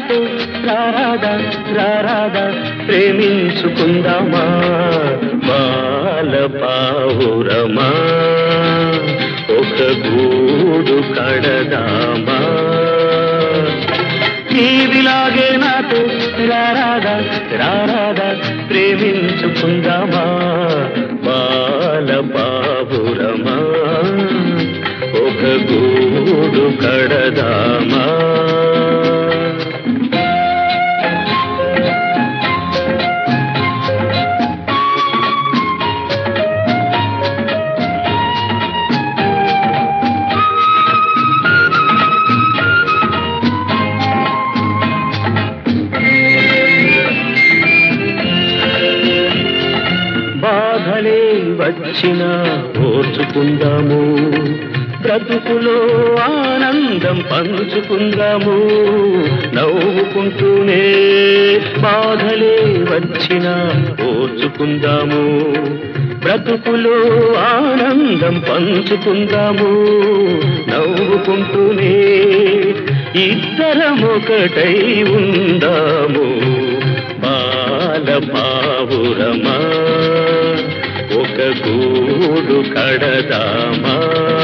నాతో రారాదా రారాదా ప్రేమించుకుందామా బాల పావురమా ఒక గూడు కడదామా నీవిలాగే నాతో రారాదా రారాదా ప్రేమించుకుందామా బాల బాబురమా ఒక గూడు కడదామా బాధలే వచ్చినా ఓర్చుకుందాము బ్రతుకులో ఆనందం పంచుకుందాము నవ్వుకుంటూనే బాధలే వచ్చినా ఓర్చుకుందాము బ్రతుకులో ఆనందం పంచుకుందాము నవ్వుకుంటూనే ఇద్దరం ఒకటై ఉందాము బాల పావురమా ఒక గూడు కడదామా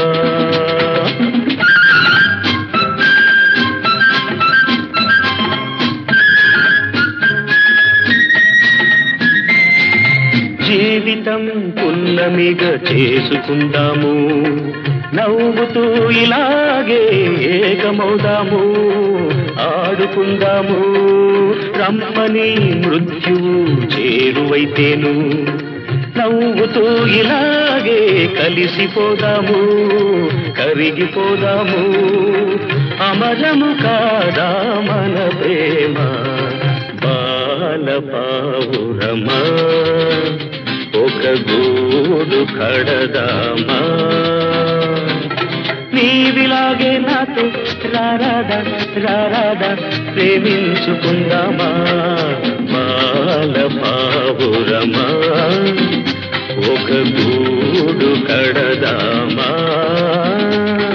జీవితం పున్నమిగా చేసుకుందాము నవ్వుతూ ఇలాగే ఏకమవుదాము ఆడుకుందాము రమ్మని మృత్యువు చేరువైతేను నవ్వుతూ ఇలాగే కలిసిపోదాము కరిగిపోదాము అమరము కాదా మన ప్రేమ బాల పావురమా ఒక గూడు కడదామా నీవిలాగే నాతో రారాదా రారాదా ప్రేమించుకుందామా బాల పావురమా ఒక గూడు కడదామా